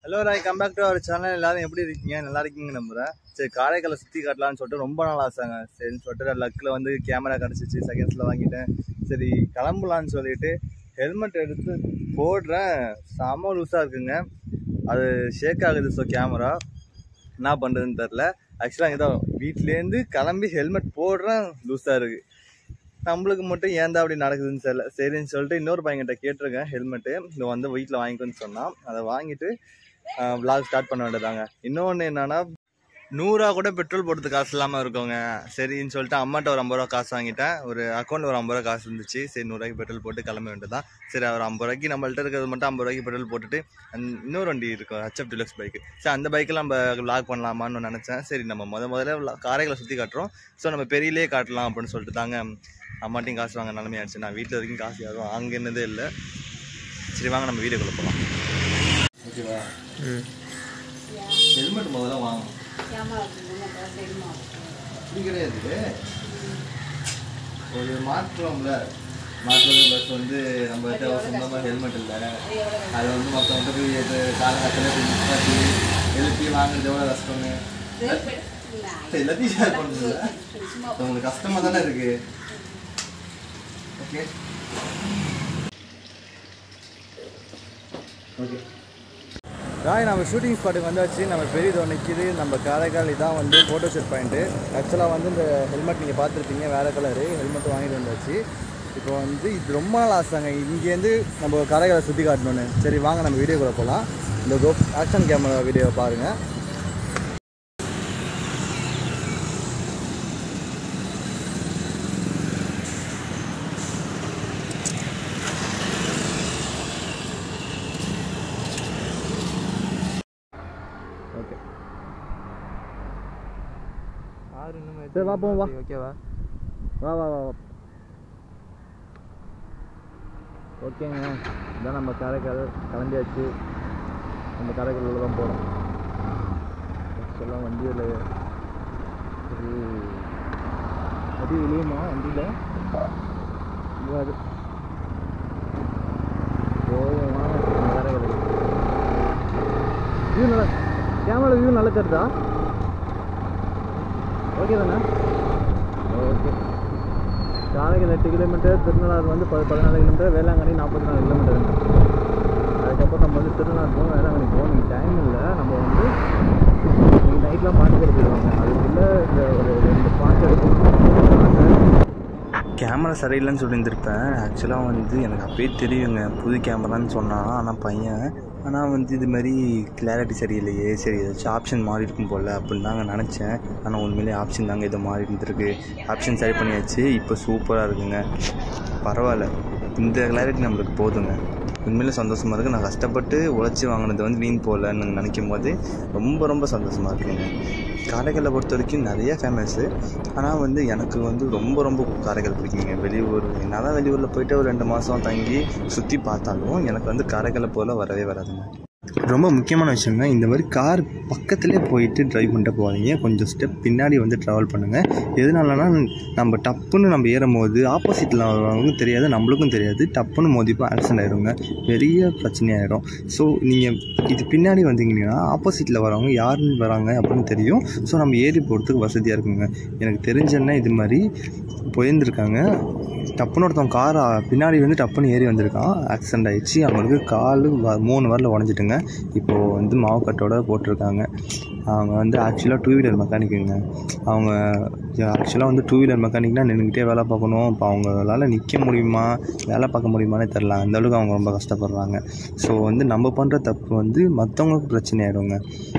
Hello Roy come back to our channel எல்லாரும் எப்படி இருக்கீங்க நல்லா இருக்கீங்க நம்புறேன் சரி காரைக்காலை சுற்றி காட்டலாம்னு சொல்லிட்டு ரொம்ப நாள் ஆசைங்க சரின்னு சொல்லிட்டு லக்கில் வந்து கேமரா கிடச்சிச்சு செகண்ட்ஸில் வாங்கிட்டேன் சரி கிளம்பலான்னு சொல்லிட்டு ஹெல்மெட் எடுத்து போடுறேன் செம லூஸாக இருக்குங்க அது ஷேக் ஆகுது ஸோ கேமரா என்ன பண்ணுறதுன்னு தெரில ஆக்சுவலாக இங்கே தான் வீட்லேருந்து கிளம்பி ஹெல்மெட் போடுறேன் லூஸாக இருக்குது நம்மளுக்கு மட்டும் ஏன் தான் அப்படி நடக்குதுன்னு தெரியல சரின்னு சொல்லிட்டு இன்னொரு பையன்கிட்ட கேட்டிருக்கேன் ஹெல்மெட்டு இந்த வந்து வீட்டில் வாங்கிக்கோன்னு சொன்னான் அதை வாங்கிட்டு vlog ஸ்டார்ட் பண்ண வேண்டியதாங்க இன்னொன்று என்னன்னா நூறுரூவா கூட பெட்ரோல் போடுறது காசு இல்லாமல் இருக்கோங்க சரின்னு சொல்லிட்டு அம்மாட்ட ஒரு ஐம்பது ரூபா காசு வாங்கிட்டேன் ஒரு அக்கௌண்ட்டில் ஒரு ஐம்பது ரூபா காசு இருந்துச்சு சரி நூறுரூவாய்க்கு பெட்ரோல் போட்டு கிளம்ப வேண்டியதான் சரி ஒரு ஐம்பது ரூபாய்க்கு நம்மள்ட்ட இருக்கிறது மட்டும் ஐம்பது ரூபாய்க்கு பெட்ரோல் போட்டுட்டு அந்த இன்னொரு வண்டி இருக்கும் ஹச்எஃப் டிலக்ஸ் பைக்கு சரி அந்த பைக்கில் நம்ம லாக் பண்ணலாமான்னு நினச்சேன் சரி நம்ம முத முதல்ல vlog- காரைகளை சுற்றி காட்டுறோம் ஸோ நம்ம பெரியலே காட்டலாம் அப்படின்னு சொல்லிட்டு தாங்க அம்மாட்டையும் காசு வாங்க நிலமையாச்சு ஆயிடுச்சு நான் வீட்டில் வரைக்கும் காசு யாரும் அங்கே என்னதே இல்லை சரி வாங்க நம்ம வீடியோக்குள்ளே போகலாம் ஓகேவா ஹெல்மெட் முதல்ல வாங்கணும் அப்படி கிடையாது ஒரு மாற்றம்ல மாற்றம் பஸ் வந்து நம்ம கிட்ட சொந்தமாக ஹெல்மெட் இல்லை அதை வந்து மற்றவங்க போய் இது காலகட்டத்தில் நிப்பாட்டி எழுப்பி வாங்குறது எவ்வளோ கஷ்டம்னு சரி, எல்லாத்தையும் ஷேர் பண்ணுறதுல உங்களுக்கு கஷ்டமாக தானே இருக்கு ஓகே ஓகே ராய் நம்ம ஷூட்டிங் ஸ்பாட்டுக்கு வந்தாச்சு நம்ம பெரிய நிற்கிது நம்ம காரைக்கால் இதான் வந்து ஃபோட்டோ ஷூட் பாயிண்ட்டு ஆக்சுவலாக வந்து இந்த ஹெல்மெட் நீங்கள் பார்த்துருப்பீங்க வேறு கலரு ஹெல்மெட் வாங்கிட்டு வந்தாச்சு இப்போ வந்து இது ரொம்ப நாள் ஆசைங்க இங்கேருந்து நம்ம காரைக்காலை சுற்றி காட்டணுன்னு சரி வாங்க நம்ம வீடியோ கூட போகலாம் இந்த கோ ஆக்ஷன் கேமரா வீடியோவை பாருங்கள் ஓகே சரி வா போவோம் வா ஓகேவா வா வா வா வா. ஓகேங்க இதான் நம்ம காரைக்கால் கிளம்பியாச்சு நம்ம காரைக்கால் உள்ள தான் போகிறோம் ஆக்சுவலாக வண்டியில் சரி வண்டி விழுவுமா வண்டியில் அது போவோம் வாங்க நம்ம காரைக்கால் வியூ நல்லா கேமரா வியூ நல்லா தருதா ஓகே தானே ஓகே காரைக்கால் எட்டு கிலோமீட்டர் திருநள்ளாறு வந்து ப பதினாலு கிலோமீட்டர் வேளாங்கண்ணி நாற்பத்தி நாலு கிலோமீட்டர் அதுக்கப்புறம் நம்ம வந்து திருநள்ளாறு போவோம் வேளாங்கண்ணி போவோம் நீங்கள் டைம் இல்லை நம்ம வந்து நீங்கள் நைட்லாம் பாட்டு கூட போயிடுவாங்க அதுக்குள்ளே இந்த ஒரு ரெண்டு பாட்டு எடுக்கணும் கேமரா சரியில்லைன்னு சொல்லியிருந்திருப்பேன் ஆக்சுவலாக வந்து எனக்கு அப்பயே தெரியுங்க புது கேமரான்னு சொன்னான் ஆனால் பையன் ஆனால் வந்து இது மாதிரி கிளாரிட்டி சரியில்லையே சரி ஏதாச்சும் ஆப்ஷன் மாறி இருக்கும் போல் அப்படின்னு தாங்க நினச்சேன் ஆனால் உண்மையிலே ஆப்ஷன் தாங்க ஏதோ மாறி இருந்திருக்கு ஆப்ஷன் சரி பண்ணியாச்சு இப்போ சூப்பராக இருக்குங்க பரவாயில்ல இந்த கிளாரிட்டி நம்மளுக்கு போதுங்க உண்மையிலே சந்தோஷமாக இருக்குது நான் கஷ்டப்பட்டு உழைச்சி வாங்கினது வந்து வீண் போகலன்னு நினைக்கும் போது ரொம்ப ரொம்ப சந்தோஷமாக இருக்குங்க காரைக்காலை பொறுத்த வரைக்கும் நிறைய ஃபேமஸ்ஸு ஆனால் வந்து எனக்கு வந்து ரொம்ப ரொம்ப காரைக்கால் பிடிக்குங்க வெளியூர் நான் தான் வெளியூரில் போயிட்டு ஒரு ரெண்டு மாதம் தங்கி சுற்றி பார்த்தாலும் எனக்கு வந்து காரைக்காலை போல் வரவே வராதுங்க ரொம்ப முக்கியமான விஷயங்க இந்த மாதிரி கார் பக்கத்துலேயே போயிட்டு டிரைவ் பண்ணிட்டு போகாதீங்க கொஞ்சம் ஸ்டெப் பின்னாடி வந்து ட்ராவல் பண்ணுங்கள் எதனாலனா நம்ம டப்புன்னு நம்ம ஏறும் போது ஆப்போசிட்டில் வரவங்களுக்கும் தெரியாது நம்மளுக்கும் தெரியாது டப்புன்னு மோதிப்போ ஆக்சிடென்ட் ஆயிடுங்க பெரிய பிரச்சனையாயிடும் ஸோ நீங்கள் இது பின்னாடி வந்தீங்கன்னா ஆப்போசிட்டில் வரவங்க யாருன்னு வராங்க அப்படின்னு தெரியும் ஸோ நம்ம ஏறி போகிறதுக்கு வசதியாக இருக்குங்க எனக்கு தெரிஞ்சன்னா இது மாதிரி போயிருந்துருக்காங்க டப்புன்னு ஒருத்தன் கார் பின்னாடி வந்து டப்புன்னு ஏறி வந்திருக்கான் ஆக்சிடென்ட் ஆயிடுச்சு அவங்களுக்கு கால் வ- மூணு வாரில் உடஞ்சிட்டுங்க இப்போது வந்து மாவு கட்டோட போட்டிருக்காங்க அவங்க வந்து ஆக்சுவலாக டூ வீலர் மெக்கானிக்குங்க அவங்க ஆக்சுவலாக வந்து டூ வீலர் மெக்கானிக்னா நின்றுக்கிட்டே வேலை பார்க்கணும் இப்போ அவங்களால நிற்க முடியுமா வேலை பார்க்க முடியுமானே தெரில அந்த அளவுக்கு அவங்க ரொம்ப கஷ்டப்படுறாங்க ஸோ வந்து நம்ம பண்ணுற தப்பு வந்து மற்றவங்களுக்கு பிரச்சனை ஆகிடுங்க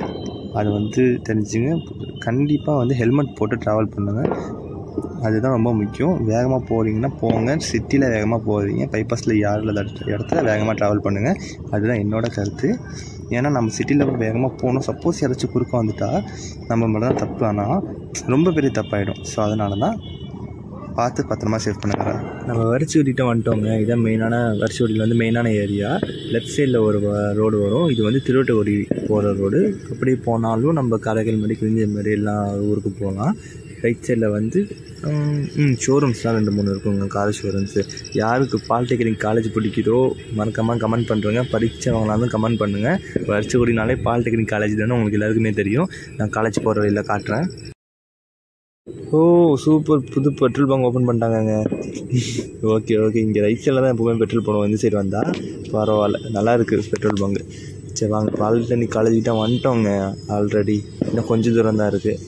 அது வந்து தெரிஞ்சுங்க கண்டிப்பாக வந்து ஹெல்மெட் போட்டு ட்ராவல் பண்ணுங்கள் அதுதான் ரொம்ப முக்கியம் வேகமாக போகிறீங்கன்னா போங்க சிட்டியில் வேகமாக போகிறீங்க பைபாஸில் யாரில் இடத்துல வேகமாக ட்ராவல் பண்ணுங்கள் அதுதான் என்னோட கருத்து ஏன்னா நம்ம சிட்டியில் வேகமாக போகணும் சப்போஸ் யாராச்சும் குறுக்க வந்துட்டா நம்ம மேலே தான் தப்பு ஆனால் ரொம்ப பெரிய தப்பாயிடும் ஸோ அதனால தான் பார்த்து பத்திரமா சேவ் பண்ணுங்க நம்ம வரிச்சூடிட்ட வந்துட்டோங்க இதான் மெயினான வரிச்சூடியில் வந்து மெயினான ஏரியா லெஃப்ட் சைடில் ஒரு ரோடு வரும் இது வந்து திருவட்டகுடி போகிற ரோடு அப்படி போனாலும் நம்ம காரைக்கால் மாதிரி கிழிஞ்ச மாதிரி எல்லா ஊருக்கு போகலாம் ரைட் சைடில் வந்து ம் ஷோரூம்ஸ்லாம் ரெண்டு மூணு இருக்குங்க கார் ஷோரூம்ஸு யாருக்கு பாலிடெக்னிக் காலேஜ் பிடிக்குதோ மறக்காமல் கமெண்ட் பண்ணுறேங்க படித்தவங்களாலும் கமெண்ட் பண்ணுங்கள் வருஷக்குடினாலே பாலிடெக்னிக் காலேஜ் தானே உங்களுக்கு எல்லாருக்குமே தெரியும் நான் காலேஜ் போகிற வழியில் காட்டுறேன் ஓ சூப்பர் புது பெட்ரோல் பங்க் ஓப்பன் பண்ணிட்டாங்கங்க ஓகே ஓகே இங்கே ரைட் சைடில் தான் எப்போவுமே பெட்ரோல் போடுவோம் இந்த சைடு வந்தால் பரவாயில்ல நல்லா இருக்குது பெட்ரோல் பங்கு சரி வாங்க பாலிடெக்னிக் காலேஜ் கிட்ட வந்துட்டோங்க ஆல்ரெடி இன்னும் கொஞ்சம் தூரம் தான் இருக்குது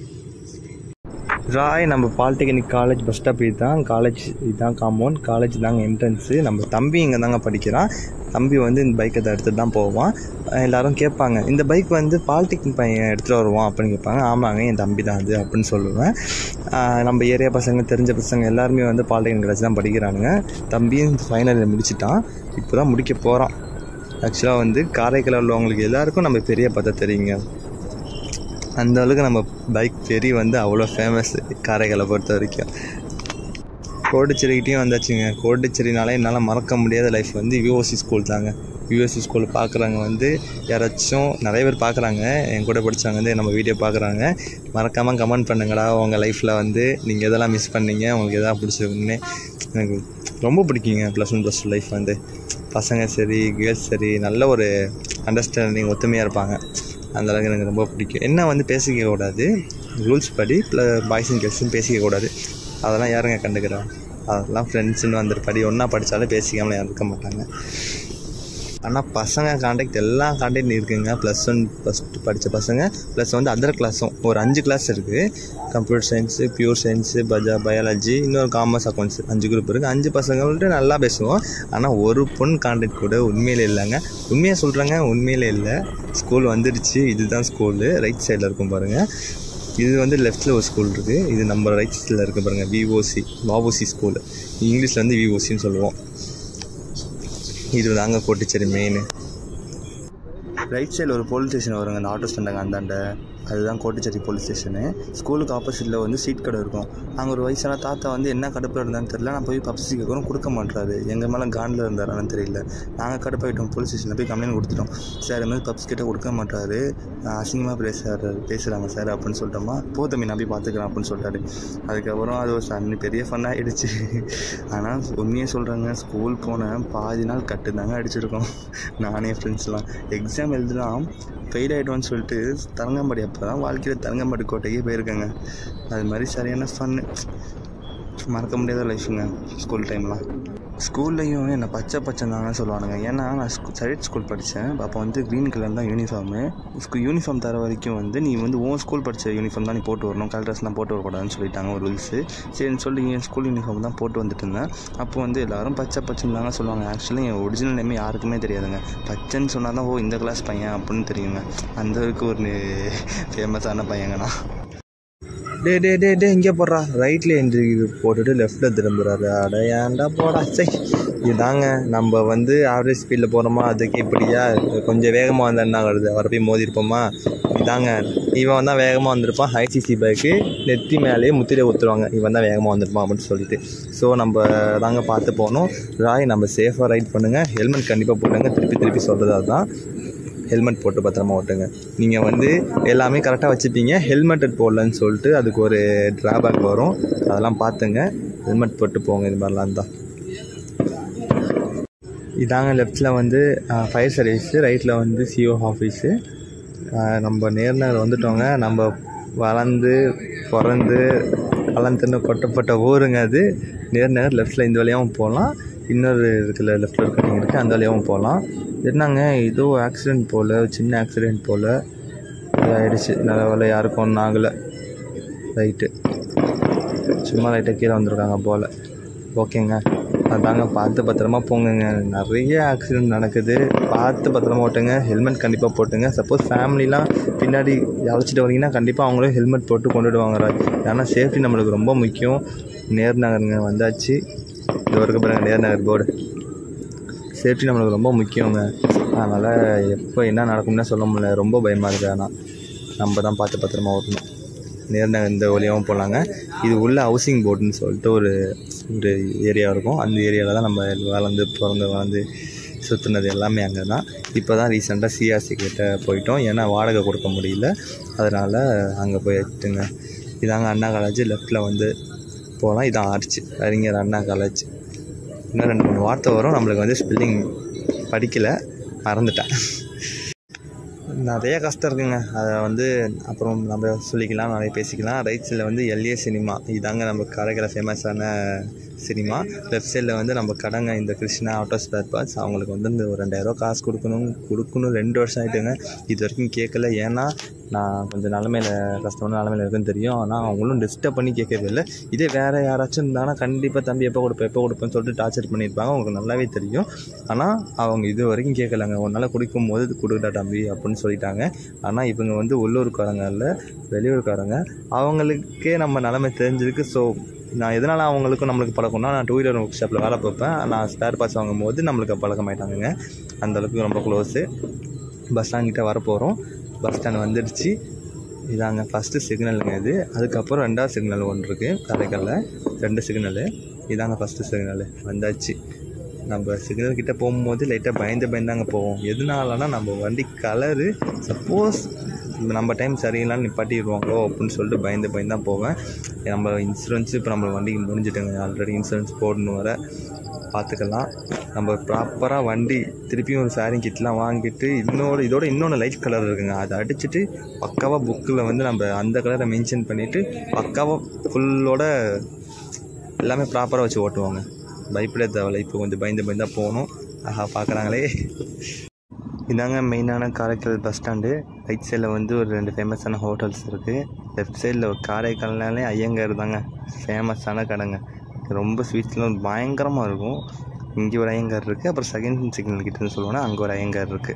ராய் நம்ம பாலிடெக்னிக் காலேஜ் பஸ் ஸ்டாப் இதுதான் காலேஜ் இதுதான் காம்பவுண்ட் காலேஜ் தாங்க என்ட்ரன்ஸு நம்ம தம்பி இங்கே தாங்க படிக்கிறான் தம்பி வந்து இந்த பைக்கை தான் எடுத்துகிட்டு தான் போவான் எல்லோரும் கேட்பாங்க இந்த பைக் வந்து பாலிடெக்னிக் பையன் எடுத்துகிட்டு வருவான் அப்படின்னு கேட்பாங்க ஆமாங்க என் தம்பி தான் அது அப்படின்னு சொல்லுவேன் ஆஹ் நம்ம ஏரியா பசங்க தெரிஞ்ச பசங்க எல்லாருமே வந்து பாலிடெக்னிக் காலேஜ் தான் படிக்கிறானுங்க தம்பியும் ஃபைனல் முடிச்சிட்டான் இப்போ தான் முடிக்க போகிறான் ஆக்சுவலாக வந்து காரைக்கால் உள்ளவங்களுக்கு எல்லாருக்கும் நம்ம பெரிய பார்த்தா தெரியுங்க அந்த அளவுக்கு நம்ம பைக் பெரி வந்து அவ்வளோ ஃபேமஸ் காரைக்காலை பொறுத்த வரைக்கும் கோடிச்சேரிக்கிட்டையும் வந்தாச்சுங்க கோடிச்சேரினாலே என்னால் மறக்க முடியாத லைஃப் வந்து யூஓசி ஸ்கூல் தாங்க யூஎஸ்சி ஸ்கூல் பார்க்குறவங்க வந்து யாராச்சும் நிறைய பேர் பார்க்குறாங்க என் கூட படித்தவங்க வந்து நம்ம வீடியோ பார்க்குறாங்க மறக்காமல் கமெண்ட் பண்ணுங்கடா உங்கள் லைஃப்பில் வந்து நீங்கள் எதெல்லாம் மிஸ் பண்ணீங்க உங்களுக்கு எதாவது பிடிச்சிருக்குன்னு எனக்கு ரொம்ப பிடிக்குங்க plus one plus two life வந்து பசங்க சரி கேர்ள்ஸ் சரி நல்ல ஒரு அண்டர்ஸ்டாண்டிங் ஒத்துமையாக இருப்பாங்க அந்த அளவுக்கு எனக்கு ரொம்ப பிடிக்கும் என்ன வந்து பேசிக்க கூடாது ரூல்ஸ் படி ப்ளஸ் பாய்ஸ் அண்ட் கேர்ள்ஸும் பேசிக்க கூடாது அதெல்லாம் யாருங்க கண்டுக்கிறா அதெல்லாம் ஃப்ரெண்ட்ஸுன்னு வந்துருப்படி ஒன்றா படித்தாலும் பேசிக்காமல் யாரும் இருக்க மாட்டாங்க ஆனால் பசங்க காண்டாக்ட் எல்லா காண்டாக்ட் இருக்குங்க ப்ளஸ் ஒன் ப்ளஸ் டூ படித்த பசங்க ப்ளஸ் வந்து அதர் கிளாஸும் ஒரு அஞ்சு கிளாஸ் இருக்குது கம்ப்யூட்டர் சயின்ஸு பியூர் சயின்ஸு பஜா பயாலஜி இன்னொரு காமர்ஸ் அக்கௌண்ட்ஸ் அஞ்சு குரூப் இருக்குது அஞ்சு பசங்கள்ட்ட நல்லா பேசுவோம் ஆனால் ஒரு பொண்ணு காண்டாக்ட் கூட உண்மையிலே இல்லைங்க உண்மையாக சொல்கிறேங்க உண்மையிலே இல்லை ஸ்கூல் வந்துடுச்சு இதுதான் ஸ்கூலு ரைட் சைடில் இருக்கும் பாருங்கள் இது வந்து லெஃப்ட்டில் ஒரு ஸ்கூல் இருக்குது இது நம்ம ரைட் சைடில் இருக்குது பாருங்கள் விஓசி வாஓசி ஸ்கூல் இங்கிலீஷில் வந்து விஓசின்னு சொல்லுவோம் இது தாங்க கோட்டிச்சேரி மெயின் ரைட் சைடில் ஒரு போலீஸ் ஸ்டேஷன் வருங்க அந்த ஆட்டோ ஸ்டாண்டாங்க அந்தாண்ட அதுதான் கோட்டிச்சேரி போலீஸ் ஸ்டேஷனு ஸ்கூலுக்கு ஆப்போசிட்டில் வந்து சீட் கடை இருக்கும் அங்கே ஒரு வயசான தாத்தா வந்து என்ன கடுப்பில் இருந்தான்னு தெரியல நான் போய் பப்சி கேட்குறோம் கொடுக்க மாட்டாரு எங்கள் மேலே காண்டில் இருந்தாரான்னு தெரியல நாங்கள் கடுப்பாயிட்டோம் போலீஸ் ஸ்டேஷனில் போய் கம்ப்ளைண்ட் கொடுத்துட்டோம் சார் இது மாதிரி பப்ஸ் கிட்ட கொடுக்க மாட்டாரு அசிங்கமாக பேசுகிறாரு பேசுகிறாங்க சார் அப்படின்னு சொல்லிட்டோமா போ தம்பி நான் போய் பார்த்துக்கிறேன் அப்படின்னு சொல்லிட்டாரு அதுக்கப்புறம் அது ஒரு சன் பெரிய ஃபன் ஆகிடுச்சு ஆனால் உண்மையே சொல்கிறாங்க ஸ்கூல் போனேன் பாதி நாள் கட்டு தாங்க அடிச்சிருக்கோம் நானே ஃப்ரெண்ட்ஸ்லாம் எக்ஸாம் எழுதலாம் ஃபெயில் ஆகிட்டோன்னு சொல்லிட்டு தரங்கம்பாடி அப்போ தான் வாழ்க்கையில் தரங்கம்பாடி கோட்டைக்கே போயிருக்கேங்க அது மாதிரி சரியான ஃபன்னு மறக்க முடியாத லைஃபுங்க ஸ்கூல் டைம்லாம் ஸ்கூல்லையும் என்னை பச்சை பச்சை தாங்க சொல்லுவானுங்க ஏன்னா நான் ஸ்கூ சைட் ஸ்கூல் படித்தேன் அப்போ வந்து க்ரீன் கலர் தான் யூனிஃபார்மு ஸ்கூ யூனிஃபார்ம் தர வரைக்கும் வந்து நீ வந்து உன் ஸ்கூல் படித்த யூனிஃபார்ம் தான் நீ போட்டு வரணும் கலர் ட்ரெஸ்லாம் போட்டு வரக்கூடாதுன்னு சொல்லிட்டாங்க ஒரு ரூல்ஸு சரின்னு சொல்லி என் ஸ்கூல் யூனிஃபார்ம் தான் போட்டு வந்துட்டு இருந்தேன் அப்போ வந்து எல்லாரும் பச்சை பச்சைன்னு தாங்க சொல்லுவாங்க ஆக்சுவலி என் ஒரிஜினல் நேமே யாருக்குமே தெரியாதுங்க பச்சைன்னு சொன்னால் தான் ஓ இந்த கிளாஸ் பையன் அப்படின்னு தெரியுங்க அந்த அளவுக்கு ஒரு ஃபேமஸான பையங்கண்ணா டே டே டே டே இங்கே போடுறா ரைட்டில் என்ட்ரி போட்டுட்டு லெஃப்ட்டில் திரும்புறாரு அட ஏன்டா போடா சை இதாங்க நம்ம வந்து ஆவரேஜ் ஸ்பீடில் போகிறோமா அதுக்கு இப்படியா கொஞ்சம் வேகமாக வந்தால் என்ன ஆகுறது அவரை போய் மோதிருப்போமா இதாங்க இவன் தான் வேகமாக வந்திருப்பான் ஹைசிசி பைக்கு நெத்தி மேலேயே முத்திரை ஊற்றுருவாங்க இவன் தான் வேகமாக வந்திருப்பான் அப்படின்னு சொல்லிட்டு ஸோ நம்ம தாங்க பார்த்து போகணும் ராய் நம்ம சேஃபாக ரைட் பண்ணுங்கள் ஹெல்மெட் கண்டிப்பாக போடுங்க திருப்பி திருப்பி சொல்கிறது அதுதான் ஹெல்மெட் போட்டு பத்திரமா ஓட்டுங்க நீங்கள் வந்து எல்லாமே கரெக்டாக வச்சுப்பீங்க ஹெல்மெட் போடலன்னு சொல்லிட்டு அதுக்கு ஒரு ட்ராபேக் வரும் அதெல்லாம் பார்த்துங்க ஹெல்மெட் போட்டு போங்க இது மாதிரிலாம் இருந்தால் இதாங்க லெஃப்ட்டில் வந்து ஃபயர் சர்வீஸு ரைட்டில் வந்து சிஓ ஆஃபீஸு நம்ம நேர்நகர் வந்துட்டோங்க நம்ம வளர்ந்து பிறந்து வளர்ந்துன்னு கொட்டப்பட்ட ஊருங்க அது நேர்நகர் லெஃப்ட்டில் இந்த வழியாகவும் போகலாம் இன்னொரு இருக்குல்ல லெஃப்ட்டில் இருக்க இருக்குது அந்த வழியாகவும் போகலாம் என்னங்க ஏதோ ஆக்சிடெண்ட் போல் சின்ன ஆக்சிடெண்ட் போல் ஆயிடுச்சு நல்ல வேலை யாருக்கும் ஒன்றும் ஆகலை ரைட்டு சும்மா லைட்டாக கீழே வந்திருக்காங்க போல் ஓகேங்க அதாங்க பார்த்து பத்திரமா போங்கங்க நிறைய ஆக்சிடெண்ட் நடக்குது பார்த்து பத்திரமா ஓட்டுங்க ஹெல்மெட் கண்டிப்பாக போட்டுங்க சப்போஸ் ஃபேமிலிலாம் பின்னாடி அழைச்சிட்டு வரீங்கன்னா கண்டிப்பாக அவங்களும் ஹெல்மெட் போட்டு கொண்டுடுவாங்க ஏன்னா சேஃப்டி நம்மளுக்கு ரொம்ப முக்கியம் நேர்நகருங்க வந்தாச்சு இது வரைக்கும் பாருங்கள் நேர்நகர் போர்டு சேஃப்டி நம்மளுக்கு ரொம்ப முக்கியங்க அதனால் எப்போ என்ன நடக்கும்னு சொல்ல முடியல ரொம்ப பயமாக இருக்குது ஆனால் நம்ம தான் பார்த்து பத்திரமா ஓட்டணும் நேர்நகர் இந்த வழியாகவும் போகலாங்க இது உள்ள ஹவுசிங் போர்டுன்னு சொல்லிட்டு ஒரு ஒரு ஏரியா இருக்கும் அந்த ஏரியாவில் தான் நம்ம வளர்ந்து பிறந்து வளர்ந்து சுற்றுனது எல்லாமே அங்கே தான் இப்போ தான் ரீசெண்டாக சிஆர்சி கிட்ட போயிட்டோம் ஏன்னா வாடகை கொடுக்க முடியல அதனால் அங்கே போயிட்டுங்க இதாங்க அண்ணா காலேஜ் லெஃப்ட்டில் வந்து போகலாம் இதான் ஆர்ச் அறிஞர் அண்ணா காலேஜ் இன்னும் ரெண்டு மூணு வார்த்தை வரும் நம்மளுக்கு வந்து ஸ்பெல்லிங் படிக்கலை மறந்துட்டேன் நிறைய கஷ்டம் இருக்குங்க அதை வந்து அப்புறம் நம்ம சொல்லிக்கலாம் நிறைய பேசிக்கலாம் ரைட் சைடில் வந்து எல்ஏ சினிமா இதாங்க நம்ம கடைக்கிற ஃபேமஸான சினிமா லெஃப்ட் சைடில் வந்து நம்ம கடைங்க இந்த கிருஷ்ணா ஆட்டோ ஸ்பேர் பார்ட்ஸ் அவங்களுக்கு வந்து இந்த ஒரு ரெண்டாயிரரூவா காசு கொடுக்கணும் கொடுக்கணும் ரெண்டு வருஷம் ஆகிட்டுங்க இது வரைக்கும் கேட்கல ஏன்னா நான் கொஞ்சம் நிலமையில கஷ்டமான நிலமையில இருக்குன்னு தெரியும் ஆனால் அவங்களும் டிஸ்டர்ப் பண்ணி கேட்கறது இல்லை இதே வேறு யாராச்சும் இருந்தாங்கன்னா கண்டிப்பாக தம்பி எப்போ கொடுப்பேன் எப்போ கொடுப்பேன்னு சொல்லிட்டு டார்ச்சர் பண்ணியிருப்பாங்க அவங்களுக்கு நல்லாவே தெரியும் ஆனால் அவங்க இது வரைக்கும் கேட்கலங்க உன்னால் குடிக்கும் போது கொடுக்கடா தம்பி அப்படின்னு சொல்லிட்டாங்க ஆனால் இவங்க வந்து உள்ளூர்காரங்க இல்லை வெளியூர்காரங்க அவங்களுக்கே நம்ம நிலமை தெரிஞ்சிருக்கு ஸோ நான் எதனால் அவங்களுக்கும் நம்மளுக்கு பழக்கம்னா நான் டூ வீலர் ஒர்க் ஷாப்பில் வேலை பார்ப்பேன் நான் ஸ்பேர் பார்ட்ஸ் வாங்கும் போது நம்மளுக்கு பழக்கமாயிட்டாங்க அந்தளவுக்கு ரொம்ப க்ளோஸு பஸ் ஸ்டாண்ட்கிட்ட வரப்போகிறோம் பஸ் ஸ்டாண்ட் வந்துடுச்சு இதாங்க ஃபஸ்ட்டு சிக்னலுங்க இது அதுக்கப்புறம் ரெண்டாவது சிக்னல் ஒன்று இருக்குது கரைக்கல்ல ரெண்டு சிக்னலு இதாங்க ஃபஸ்ட்டு சிக்னலு வந்தாச்சு நம்ம சிக்னல் கிட்ட போகும்போது லைட்டாக பயந்து பயந்தாங்க போவோம் எதனாலனா நம்ம வண்டி கலரு சப்போஸ் நம்ம டைம் சரியில்லான்னு நிப்பாட்டிடுவாங்களோ அப்படின்னு சொல்லிட்டு பயந்து பயந்து தான் போவேன் நம்ம இன்சூரன்ஸு இப்போ நம்ம வண்டிக்கு முடிஞ்சிட்டுங்க ஆல்ரெடி இன்சூரன்ஸ் போடணும் வர பார்த்துக்கலாம் நம்ம ப்ராப்பராக வண்டி திருப்பியும் ஒரு ஃபேரிங் கிட்லாம் வாங்கிட்டு இன்னொரு இதோட இன்னொன்று லைட் கலர் இருக்குங்க அதை அடிச்சுட்டு பக்காவாக புக்கில் வந்து நம்ம அந்த கலரை மென்ஷன் பண்ணிவிட்டு பக்காவாக ஃபுல்லோட எல்லாமே ப்ராப்பராக வச்சு ஓட்டுவாங்க பயப்பட தேவையில்ல இப்போ கொஞ்சம் பயந்து பயந்து தான் போகணும் ஆஹா பார்க்குறாங்களே இதாங்க மெயினான காரைக்கால் பஸ் ஸ்டாண்டு ரைட் சைடில் வந்து ஒரு ரெண்டு ஃபேமஸான ஹோட்டல்ஸ் இருக்குது லெஃப்ட் சைடில் காரைக்கால்னாலே ஐயங்கார் தாங்க ஃபேமஸான கடைங்க ரொம்ப ஸ்வீட்ஸ்லாம் பயங்கரமாக இருக்கும் இங்கே ஒரு ஐயங்கார் இருக்குது அப்புறம் செகண்ட் சிக்னல் கிட்டேருந்து சொல்லுவோன்னா அங்கே ஒரு ஐயங்கார் இருக்குது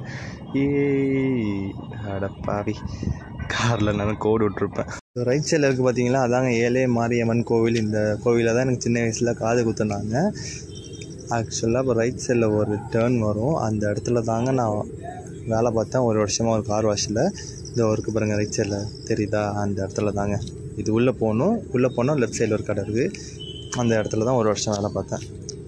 ஏ அடப்பாவி காரில் நான் கோடு விட்ருப்பேன் ரைட் சைடில் இருக்குது பார்த்தீங்களா அதாங்க ஏழே மாரியம்மன் கோவில் இந்த கோவிலில் தான் எனக்கு சின்ன வயசில் காது குத்துனாங்க ஆக்சுவலாக இப்போ ரைட் சைடில் ஒரு டேர்ன் வரும் அந்த இடத்துல தாங்க நான் வேலை பார்த்தேன் ஒரு வருஷமாக ஒரு கார் வாஷில் இந்த ஒர்க்கு பாருங்கள் ரைட் சைடில் தெரியுதா அந்த இடத்துல தாங்க இது உள்ளே போகணும் உள்ளே போனால் லெஃப்ட் சைடில் ஒரு கடை இருக்குது அந்த இடத்துல தான் ஒரு வருஷம் வேலை பார்த்தேன்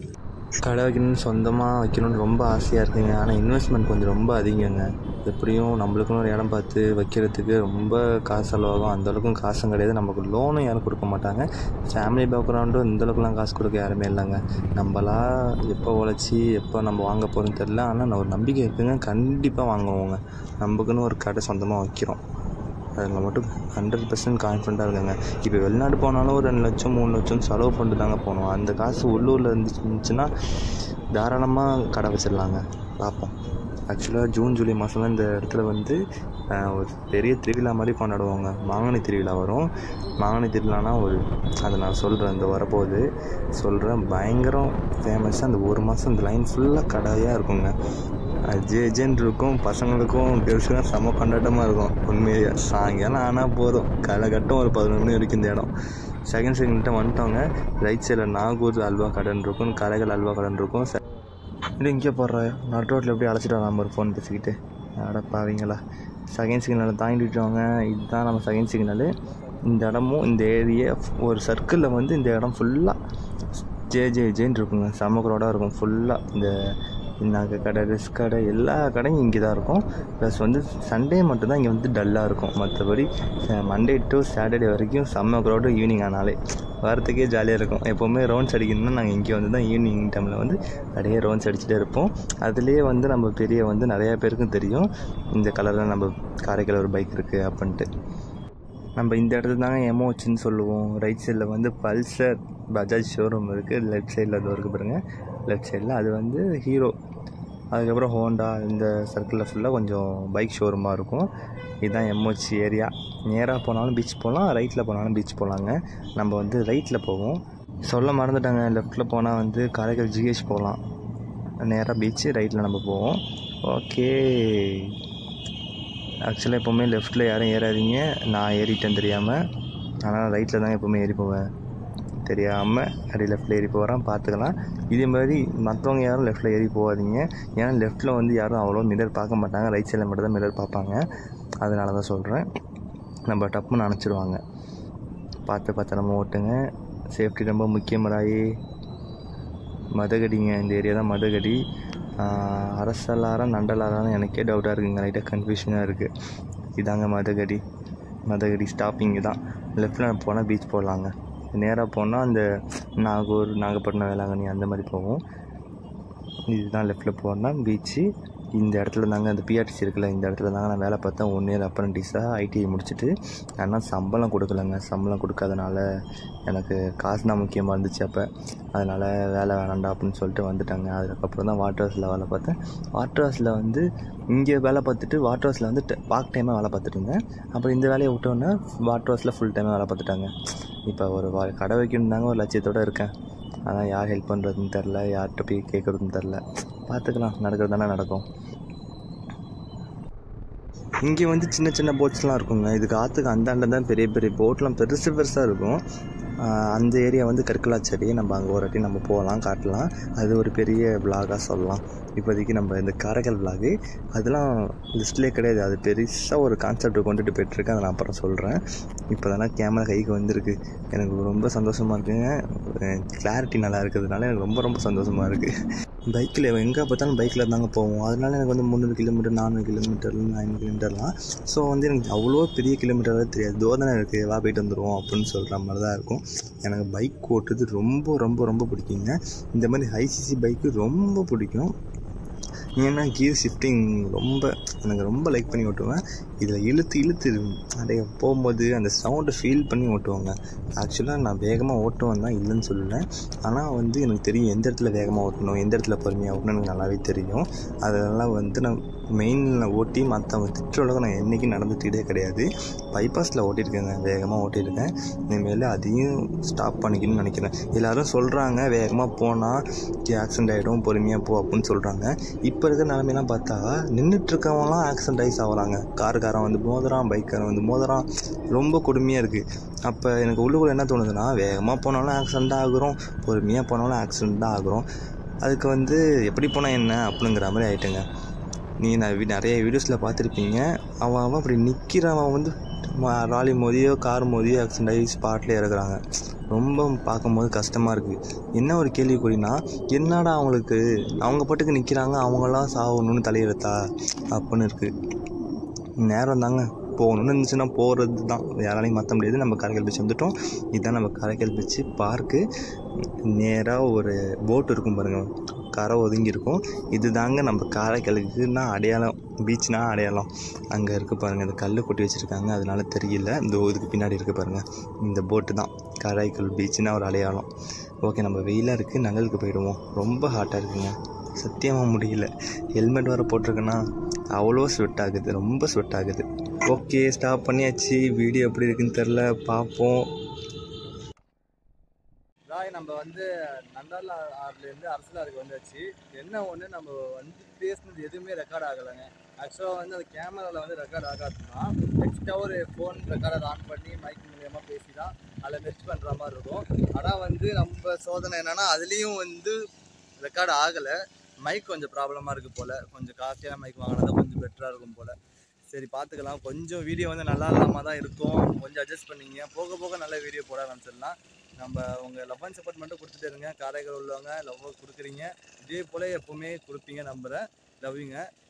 கடை வைக்கணும்னு சொந்தமாக வைக்கணும்னு ரொம்ப ஆசையாக இருக்குங்க ஆனால் இன்வெஸ்ட்மெண்ட் கொஞ்சம் ரொம்ப அதிகங்க எப்படியும் நம்மளுக்குன்னு ஒரு இடம் பார்த்து வைக்கிறதுக்கு ரொம்ப காசு செலவாகும் அந்தளவுக்கும் காசும் கிடையாது நமக்கு லோனும் யாரும் கொடுக்க மாட்டாங்க ஃபேமிலி பேக்ரவுண்டும் இந்தளவுக்குலாம் காசு கொடுக்க யாருமே இல்லைங்க நம்மளா எப்போ உழைச்சி எப்போ நம்ம வாங்க போகிறோன்னு தெரில ஆனால் நான் ஒரு நம்பிக்கை இருக்குங்க கண்டிப்பாக வாங்குவோங்க நமக்குன்னு ஒரு கடை சொந்தமாக வைக்கிறோம் அதில் மட்டும் ஹண்ட்ரட் பர்சன்ட் கான்ஃபிடண்ட்டாக இருக்குங்க இப்போ வெளிநாடு போனாலும் ஒரு ரெண்டு லட்சம் மூணு லட்சம் செலவு பண்ணிட்டு தாங்க போகணும் அந்த காசு உள்ளூரில் இருந்துச்சுன்னா தாராளமாக கடை வச்சிடலாங்க பார்ப்போம் ஆக்சுவலாக ஜூன் ஜூலை மாதம்லாம் இந்த இடத்துல வந்து ஆஹ், ஒரு பெரிய திருவிழா மாதிரி கொண்டாடுவாங்க மாங்கனி திருவிழா வரும் மாங்கனி திருவிழானா ஒரு அதை நான் சொல்கிறேன் இந்த வரப்போகுது சொல்கிறேன் பயங்கரம் ஃபேமஸ் அந்த ஒரு மாதம் இந்த லைன் ஃபுல்லாக கடையாக இருக்குங்க அது ஜே ஜேன்னு இருக்கும் பசங்களுக்கும் கேர்ள்ஸுக்கும் செம்ம கொண்டாட்டமாக இருக்கும் உண்மையிலேயே சாயங்காலம் ஆனால் போதும் காலகட்டம் ஒரு பதினொரு மணி வரைக்கும் இந்த இடம் செகண்ட் செகண்ட்கிட்ட வந்துட்டோங்க ரைட் சைடில் நாகூர் அல்வா கடன் இருக்கும் காரைக்கால் அல்வா கடன் இருக்கும் செ- இல்லை இங்கே போடுற நட் ரோட்டில் எப்படி அழைச்சிட்டு வராமல் ஒரு ஃபோன் பேசிக்கிட்டு அடப்பாவீங்களா செகண்ட் சிக்னலில் தாண்டிட்டுவாங்க இதுதான் நம்ம செகண்ட் சிக்னலு இந்த இடமும் இந்த ஏரியா ஒரு சர்க்கிளில் வந்து இந்த இடம் ஃபுல்லாக ஜே ஜே ஜேன்னு இருக்குங்க செம க்ரௌடாக இருக்கும் ஃபுல்லாக இந்த நகை கடை ட்ரெஸ் கடை எல்லா கடையும் இங்கே தான் இருக்கும் ப்ளஸ் வந்து சண்டே மட்டும்தான் இங்கே வந்து டல்லாக இருக்கும் மற்றபடி மண்டே டு சாட்டர்டே வரைக்கும் செம்ம க்ரௌடு ஈவினிங் ஆனாலே வரத்துக்கே ஜாலியாக இருக்கும் எப்போவுமே ரவுண்ட்ஸ் அடிக்கணும்னா நாங்கள் இங்கே வந்து தான் ஈவினிங் டைமில் வந்து அப்படியே ரவுண்ட்ஸ் அடிச்சுட்டே இருப்போம் அதுலேயே வந்து நம்ம பெரிய வந்து நிறையா பேருக்கும் தெரியும் இந்த கலரில் நம்ம காரைக்கால் ஒரு பைக் இருக்குது அப்படின்ட்டு நம்ம இந்த இடத்துல தாங்க எமோச்சின்னு சொல்லுவோம் ரைட் சைடில் வந்து பல்சர் பஜாஜ் ஷோரூம் இருக்குது லெஃப்ட் சைடில் அது இருக்குது பாருங்கள் லெஃப்ட் சைடில் அது வந்து ஹீரோ அதுக்கப்புறம் ஹோண்டா இந்த சர்க்கிளில் ஃபுல்லாக கொஞ்சம் பைக் ஷோரூமாக இருக்கும் இதுதான் எம்ஓச்சி ஏரியா நேராக போனாலும் பீச் போகலாம் ரைட்டில் போனாலும் பீச் போகலாங்க நம்ம வந்து ரைட்டில் போவோம் சொல்ல மறந்துட்டாங்க லெஃப்ட்டில் போனால் வந்து காரைக்கால் ஜிஹெச் போகலாம் நேராக பீச்சு ரைட்டில் நம்ம போவோம் ஓகே ஆக்சுவலாக எப்போவுமே லெஃப்ட்டில் யாரும் ஏறாதீங்க நான் ஏறிட்டேன் தெரியாமல் ஆனால் ரைட்டில் தான் எப்போவுமே ஏறி போவேன் தெரியாமல் அப்படி லெஃப்ட்டில் ஏறி போகிறேன் பார்த்துக்கலாம் இதே மாதிரி மற்றவங்க யாரும் லெஃப்ட்டில் ஏறி போகாதீங்க ஏன்னா லெஃப்ட்டில் வந்து யாரும் அவ்வளோ மிரர் பார்க்க மாட்டாங்க ரைட் சைடில் மட்டும் தான் மிரர் பார்ப்பாங்க அதனால தான் சொல்கிறேன் நம்ம டப்புன்னு அணைச்சிடுவாங்க பார்த்து பத்திரமா ஓட்டுங்க சேஃப்டி ரொம்ப முக்கியமடாயி மதகடிங்க இந்த ஏரியா தான் மதகடி ஆஹ் அரசலாரா நண்டலாரான்னு எனக்கே டவுட்டாக இருக்குங்க லைட்டாக கன்ஃபியூஷனாக இருக்குது இதாங்க மதகடி மதகடி ஸ்டாப்பிங் தான் லெஃப்டில் போனால் பீச் போடலாங்க நேராக போனால் அந்த நாகூர் நாகப்பட்டினம் வேளாங்கண்ணி அந்த மாதிரி போவோம் இதுதான் லெஃப்ட்டில் போனால் பீச்சு இந்த இடத்துல தாங்க அந்த பிஆர்டிசி இருக்குல்ல இந்த இடத்துல தாங்க நான் வேலை பார்த்தேன் ஒன் இயர் அப்ரண்டிஸாக ஐடிஐ முடிச்சுட்டு ஆனால் சம்பளம் கொடுக்கலங்க சம்பளம் கொடுக்காதனால எனக்கு காசு தான் முக்கியமாக இருந்துச்சு அப்போ அதனால் வேலை வேணாண்டா அப்படின்னு சொல்லிட்டு வந்துட்டாங்க அதுக்கப்புறம் தான் வாட்டர் ஹவுஸில் வேலை பார்த்தேன் வாட்டர் ஹவுஸில் வந்து இங்கே வேலை பார்த்துட்டு வாட்டர் ஹவுஸில் வந்து பார்ட் டைமாக வேலை பார்த்துட்டு இருந்தேன் அப்புறம் இந்த வேலையை விட்டோன்னே வாட்டர் ஹவுஸில் ஃபுல் டைமாக வேலை பார்த்துட்டாங்க இப்போ ஒரு வா- கடை வைக்கணும் தாங்க ஒரு லட்சியத்தோடு இருக்கேன் ஆனால் யார் ஹெல்ப் பண்ணுறதுன்னு தெரில யார்கிட்ட போய் கேட்குறதுன்னு தெரில பார்த்துக்கலாம் நடக்கிறது தானே நடக்கும் இங்கே வந்து சின்ன சின்ன போட்ஸ்லாம் இருக்குங்க இதுக்கு ஆற்றுக்கு அந்தாண்ட தான் பெரிய பெரிய போட்லாம் பெருசு பெருசாக இருக்கும் ஆஹ் அந்த ஏரியா வந்து கற்கலாச்சேரி நம்ம அங்கே ஒரு வாட்டி நம்ம போகலாம் காட்டலாம் அது ஒரு பெரிய விலாகாக சொல்லலாம் இப்போதைக்கு நம்ம இந்த காரைக்கால் விலாகு அதெல்லாம் லிஸ்ட்லேயே கிடையாது அது பெருசாக ஒரு கான்செப்ட் கொண்டுட்டு போயிட்டுருக்கேன் அதை நான் அப்புறம் சொல்கிறேன் இப்போ தானே கேமரா கைக்கு வந்திருக்கு எனக்கு ரொம்ப சந்தோஷமாக இருக்குங்க கிளாரிட்டி நல்லா இருக்கிறதுனால எனக்கு ரொம்ப ரொம்ப சந்தோஷமாக இருக்குது பைக்கில் எங்கே பார்த்தாலும் பைக்கில் தாங்க போவோம் அதனால எனக்கு வந்து முந்நூறு கிலோமீட்டர் நானூறு கிலோமீட்டர் ஐநூறு கிலோமீட்டர்லாம் ஸோ வந்து எனக்கு அவ்வளோ பெரிய கிலோமீட்டராக தெரியாது தோதனை இருக்குது வா போயிட்டு வந்துடுவோம் அப்படின்னு சொல்கிற மாதிரி தான் இருக்கும் எனக்கு பைக் ஓட்டுறது ரொம்ப ரொம்ப ரொம்ப பிடிக்குங்க இந்த மாதிரி ஹைசிசி பைக்கு ரொம்ப பிடிக்கும் ஏன்னா கியர் ஷிஃப்டிங் ரொம்ப எனக்கு ரொம்ப லைக் பண்ணி ஓட்டுவேன் இதில் இழுத்து இழுத்து அப்படியே போகும்போது அந்த சவுண்டை ஃபீல் பண்ணி ஓட்டுவாங்க ஆக்சுவலாக நான் வேகமாக ஓட்டுவேன் தான் இல்லைன்னு சொல்லலை ஆனால் வந்து எனக்கு தெரியும் எந்த இடத்துல வேகமாக ஓட்டணும் எந்த இடத்துல பொறுமையாக ஓட்டணும் எனக்கு நல்லாவே தெரியும் அதெல்லாம் வந்து நான் மெயினில் ஓட்டி மற்றவங்க திட்டுறளவுக்கு நான் என்றைக்கும் நடந்துக்கிட்டே கிடையாது பைபாஸில் ஓட்டியிருக்கேங்க வேகமாக ஓட்டியிருக்கேன் இனிமேல் அதையும் ஸ்டாப் பண்ணிக்கணும்னு நினைக்கிறேன் எல்லாரும் சொல்கிறாங்க வேகமாக போனால் ஆக்சிடென்ட் ஆகிடும் பொறுமையாக போ அப்படின்னு சொல்கிறாங்க இப்போ இருக்கிற நிலமையெல்லாம் பார்த்தா நின்றுட்டு இருக்கவங்களாம் ஆக்சிடென்ட் ஆகி சாவறாங்க காருக்காரன் வந்து மோதுறான் பைக்காரன் வந்து மோதுறான் ரொம்ப கொடுமையாக இருக்குது அப்போ எனக்கு உள்ளுக்குள்ள என்ன தோணுதுன்னா வேகமாக போனாலும் ஆக்சிடென்ட் தான் ஆகுறோம் பொறுமையாக போனாலும் ஆக்சிடென்ட் தான் ஆகுறோம் அதுக்கு வந்து எப்படி போனால் என்ன அப்படிங்கிற மாதிரி ஆயிட்டுங்க நீ நான் வி- நிறைய வீடியோஸில் பார்த்துருப்பீங்க அவன் அவன் அப்படி நிற்கிறவன் வந்து ம- லாரி மோதியோ கார் மோதியோ ஆக்சிடென்ட் ஆகி ஸ்பாட்லேயே இறக்குறாங்க ரொம்ப பார்க்கும்போது கஷ்டமாக இருக்குது என்ன ஒரு கேள்விக்குறினா என்னடா அவங்களுக்கு அவங்க பாட்டுக்கு நிற்கிறாங்க அவங்களாம் சாகணும்னு தலையெழுத்தா அப்படின்னு இருக்குது நேரம் தாங்க போகணும்னு இருந்துச்சுன்னா போகிறது தான் யாராலையும் மாற்ற முடியாது நம்ம காரைக்கால் பீச் வந்துட்டோம் இதுதான் நம்ம காரைக்கால் பீச்சு பார்க்கு நேராக ஒரு போட் இருக்கும் பாருங்கள் கரை ஒதுங்கி இருக்கும் இது தாங்க நம்ம காரைக்காலுக்குன்னா அடையாளம் பீச்னா அடையாளம் அங்கே இருக்கு பாருங்கள் இந்த கல் கொட்டி வச்சுருக்காங்க அதனால தெரியல இந்த இதுக்கு பின்னாடி இருக்கு பாருங்கள் இந்த போட்டு தான் காரைக்கால் பீச்சுனா ஒரு அடையாளம் ஓகே நம்ம வெயிலாக இருக்குது நகலுக்கு போயிடுவோம் ரொம்ப ஹாட்டாக இருக்குங்க சத்தியமாக முடியல ஹெல்மெட் வேறு போட்டிருக்கேன்னா அவ்வளோ ஸ்வெட் ஆகுது ரொம்ப ஸ்வெட் ஆகுது ஓகே ஸ்டாப் பண்ணியாச்சு வீடியோ எப்படி இருக்குன்னு தெரில பார்ப்போம் ராய் நம்ம வந்து நண்டால ஆறுலேருந்து அரசலாருக்கு வந்தாச்சு என்ன ஒன்று நம்ம வந்து பேசுனது எதுவுமே ரெக்கார்ட் ஆகலைங்க ஆக்சுவலாக வந்து அந்த கேமராவில் வந்து ரெக்கார்ட் ஆகாதுன்னா எக்ஸ்ட்ரா ஒரு ஃபோன் ரெக்கார்டர் ஆன் பண்ணி மைக் மூலியமாக பேசி தான் அதில் மெர்ச் பண்ணுற மாதிரி இருக்கும் ஆனால் வந்து நம்ம சோதனை என்னன்னா அதுலேயும் வந்து ரெக்கார்ட் ஆகலை மைக் கொஞ்சம் ப்ராப்ளமாக இருக்குது போல் கொஞ்சம் காஸ்ட்லியான மைக் வாங்கினா கொஞ்சம் பெட்டராக இருக்கும் போல் சரி பார்த்துக்கலாம் கொஞ்சம் வீடியோ வந்து நல்லா இல்லாமல் தான் இருக்கும் கொஞ்சம் அட்ஜஸ்ட் பண்ணிங்க போக போக நல்ல வீடியோ போட ஆரம்பிச்சிடலாம் நம்ம உங்கள் லவ் அண்ட் சப்போர்ட் மட்டும் கொடுத்துட்டு இருங்க காரைக்கால் உள்ளவங்க லவ் கொடுக்குறீங்க இதே போல் எப்போவுமே கொடுப்பீங்க நம்புகிறேன் லவ்விங்க